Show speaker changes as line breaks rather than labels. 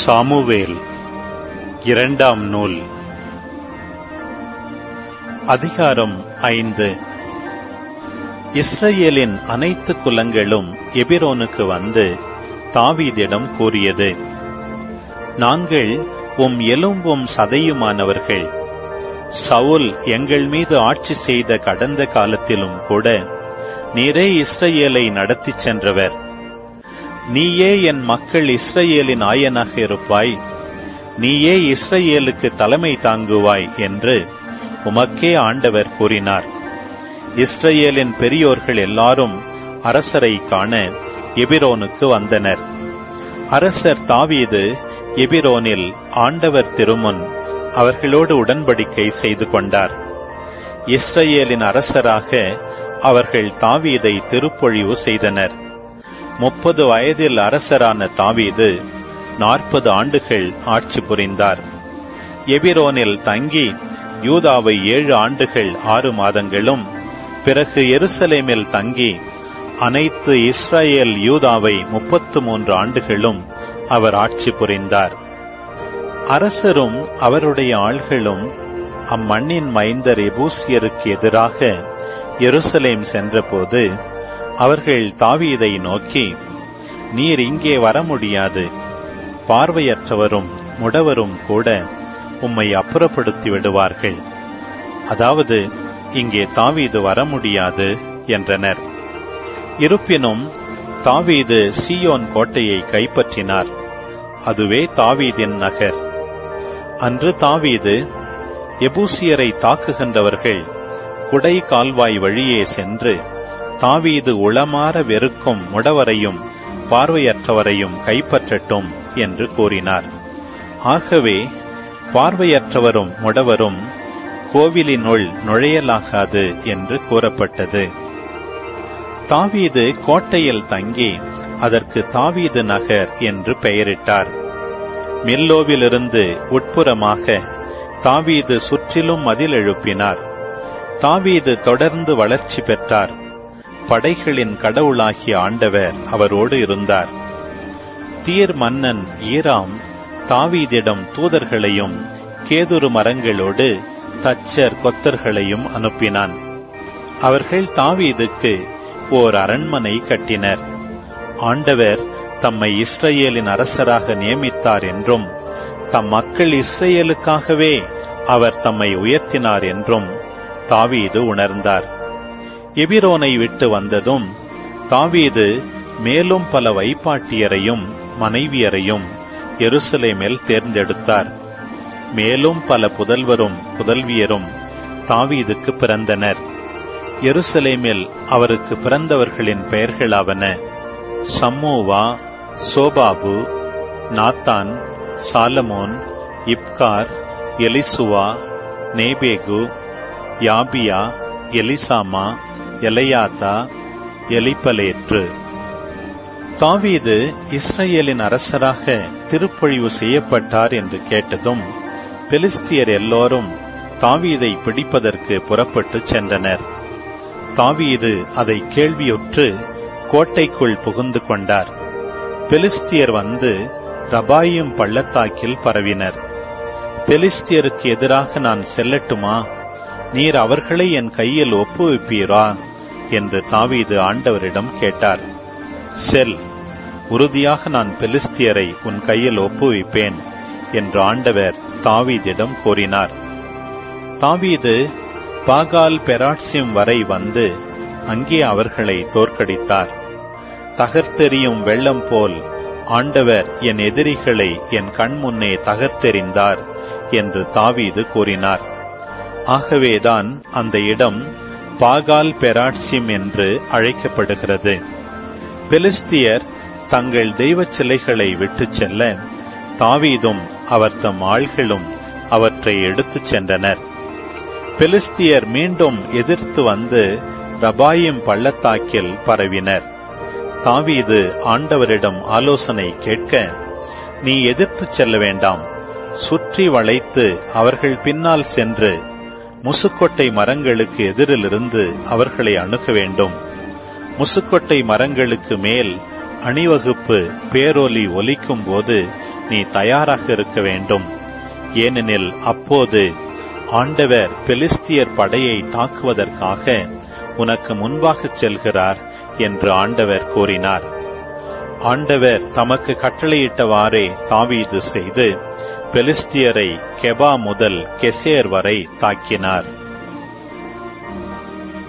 Samuel இரண்டாம் நூல் அதிகாரம் ஐந்து இஸ்ரவேலின் அனைத்து குலங்களும் எபிரோனுக்கு வந்து தாவீதிடம் கூறியது நாங்கள் உம் எலும்பும் சதையுமானவர்கள் சவுல் எங்கள் மீது ஆட்சி செய்த கடந்த காலத்திலும் கூட நீரே இஸ்ரவேலை நடத்திச் சென்றவர் நீயே என் மக்கள் இஸ்ரவேலின் ஆயனாக இருப்பாய் நீயே இஸ்ரவேலுக்கு தலைமை தாங்குவாய் என்று உமக்கே ஆண்டவர் கூறினார் இஸ்ரவேலின் பெரியோர்கள் எல்லாரும் அரசரை காண எபிரோனுக்கு வந்தனர் அரசர் தாவீது எபிரோனில் ஆண்டவர் திருமுன் அவர்களோடு உடன்படிக்கை செய்து கொண்டார் இஸ்ரவேலின் அரசராக அவர்கள் தாவீதை திருப்பொழிவு செய்தனர் முப்பது வயதில் அரசரான தாவீது நாற்பது ஆண்டுகள் ஆட்சி புரிந்தார் எபிரோனில் தங்கி யூதாவை ஏழு ஆண்டுகள் ஆறு மாதங்களும் பிறகு எருசலேமில் தங்கி அனைத்து இஸ்ரேல் யூதாவை முப்பத்து மூன்று ஆண்டுகளும் அவர் ஆட்சி புரிந்தார் அரசரும் அவருடைய ஆள்களும் அம்மண்ணின் மைந்தர் எபூசியருக்கு எதிராக எருசலேம் சென்றபோது அவர்கள் தாவீதை நோக்கி நீர் இங்கே வர முடியாது பார்வையற்றவரும் முடவரும் கூட உம்மை அப்புறப்படுத்தி விடுவார்கள் அதாவது இங்கே தாவீது வர முடியாது என்றனர் இருப்பினும் தாவீது சியோன் கோட்டையை கைப்பற்றினார் அதுவே தாவீதின் நகர் அன்று தாவீது எபூசியரை தாக்குகின்றவர்கள் குடை கால்வாய் வழியே சென்று தாவீது உளமாற வெறுக்கும் முடவரையும் பார்வையற்றவரையும் கைப்பற்றட்டும் என்று கூறினார் ஆகவே பார்வையற்றவரும் முடவரும் கோவிலினுள் நுழையலாகாது என்று கூறப்பட்டது தாவீது கோட்டையில் தங்கி அதற்கு தாவீது நகர் என்று பெயரிட்டார் மில்லோவிலிருந்து உட்புறமாக தாவீது சுற்றிலும் மதில் எழுப்பினார் தாவீது தொடர்ந்து வளர்ச்சி பெற்றார் படைகளின் கடவுளாகிய ஆண்டவர் அவரோடு இருந்தார் தீர் மன்னன் ஈராம் தாவீதிடம் தூதர்களையும் கேதுரு மரங்களோடு தச்சர் கொத்தர்களையும் அனுப்பினான் அவர்கள் தாவீதுக்கு ஓர் அரண்மனை கட்டினர் ஆண்டவர் தம்மை இஸ்ரேலின் அரசராக நியமித்தார் என்றும் தம் மக்கள் இஸ்ரேலுக்காகவே அவர் தம்மை உயர்த்தினார் என்றும் தாவீது உணர்ந்தார் எபிரோனை விட்டு வந்ததும் தாவீது மேலும் பல வைப்பாட்டியரையும் மனைவியரையும் எருசலேமில் தேர்ந்தெடுத்தார் மேலும் பல புதல்வரும் புதல்வியரும் தாவீதுக்கு பிறந்தனர் எருசலேமில் அவருக்கு பிறந்தவர்களின் பெயர்களாவன சம்மூவா சோபாபு நாத்தான் சாலமோன் இப்கார் எலிசுவா நேபேகு யாபியா எலிசாமா எலையாத்தா எலிப்பலேற்று தாவீது இஸ்ரேலின் அரசராக திருப்பொழிவு செய்யப்பட்டார் என்று கேட்டதும் பெலிஸ்தியர் எல்லோரும் தாவீதை பிடிப்பதற்கு புறப்பட்டு சென்றனர் தாவீது அதை கேள்வியுற்று கோட்டைக்குள் புகுந்து கொண்டார் பெலிஸ்தியர் வந்து ரபாயும் பள்ளத்தாக்கில் பரவினர் பெலிஸ்தியருக்கு எதிராக நான் செல்லட்டுமா நீர் அவர்களை என் கையில் ஒப்புவிப்பீரா என்று தாவீது ஆண்டவரிடம் கேட்டார் செல் உறுதியாக நான் பெலிஸ்தியரை உன் கையில் ஒப்புவிப்பேன் என்று ஆண்டவர் தாவீதிடம் கூறினார் தாவீது பாகால் பெராட்சியம் வரை வந்து அங்கே அவர்களை தோற்கடித்தார் தகர்த்தெறியும் வெள்ளம் போல் ஆண்டவர் என் எதிரிகளை என் கண்முன்னே தகர்த்தெறிந்தார் என்று தாவீது கூறினார் ஆகவேதான் அந்த இடம் பாகால் பெராட்சியம் என்று அழைக்கப்படுகிறது பெலிஸ்தியர் தங்கள் தெய்வச் சிலைகளை விட்டுச் செல்ல தாவீதும் அவர் தம் ஆள்களும் அவற்றை எடுத்துச் சென்றனர் பெலிஸ்தியர் மீண்டும் எதிர்த்து வந்து ரபாயும் பள்ளத்தாக்கில் பரவினர் தாவீது ஆண்டவரிடம் ஆலோசனை கேட்க நீ எதிர்த்துச் செல்ல வேண்டாம் சுற்றி வளைத்து அவர்கள் பின்னால் சென்று முசுக்கொட்டை மரங்களுக்கு எதிரிலிருந்து அவர்களை அணுக வேண்டும் முசுக்கொட்டை மரங்களுக்கு மேல் அணிவகுப்பு பேரொலி ஒலிக்கும் போது நீ தயாராக இருக்க வேண்டும் ஏனெனில் அப்போது ஆண்டவர் பெலிஸ்தியர் படையை தாக்குவதற்காக உனக்கு முன்பாகச் செல்கிறார் என்று ஆண்டவர் கூறினார் ஆண்டவர் தமக்கு கட்டளையிட்டவாறே தாவீது செய்து பெலிஸ்தியரை கெபா முதல் கெசேர் வரை தாக்கினார்